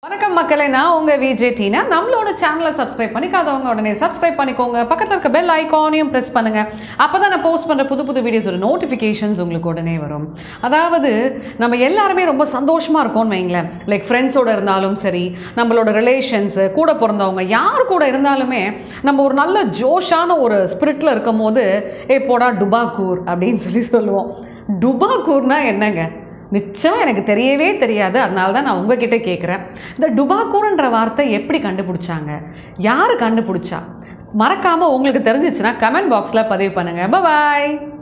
வணக்கம் மக்களே நான் உங்க விஜே டீனா நம்மளோட சேனலை சப்ஸ்கிரைப் பண்ணிக்காதவங்க உடனே சப்ஸ்கிரைப் பண்ணிக்கோங்க பக்கத்தில் இருக்க பெல் ஐகானையும் ப்ரெஸ் பண்ணுங்க அப்பதான் நான் போஸ்ட் பண்ற புது புது வீடியோஸோட நோட்டிஃபிகேஷன்ஸ் உங்களுக்கு உடனே வரும் அதாவது நம்ம எல்லாருமே ரொம்ப சந்தோஷமா இருக்கோம்னு வைங்களேன் லைக் ஃப்ரெண்ட்ஸோட இருந்தாலும் சரி நம்மளோட ரிலேஷன்ஸ் கூட பிறந்தவங்க யார் கூட இருந்தாலுமே நம்ம ஒரு நல்ல ஜோஷான ஒரு ஸ்பிரிட்ல இருக்கும் போது ஏ போடா டுபாக்கூர் அப்படின்னு சொல்லி சொல்லுவோம் டுபாக்கூர்னா என்னங்க நிச்சயம் எனக்கு தெரியவே தெரியாது அதனால தான் நான் உங்ககிட்ட கேட்குறேன் இந்த டுபாக்கூர்ன்ற வார்த்தை எப்படி கண்டுபிடிச்சாங்க யார் கண்டுபிடிச்சா மறக்காமல் உங்களுக்கு தெரிஞ்சிச்சுன்னா கமெண்ட் பாக்ஸில் பதிவு பண்ணுங்கள் பாய்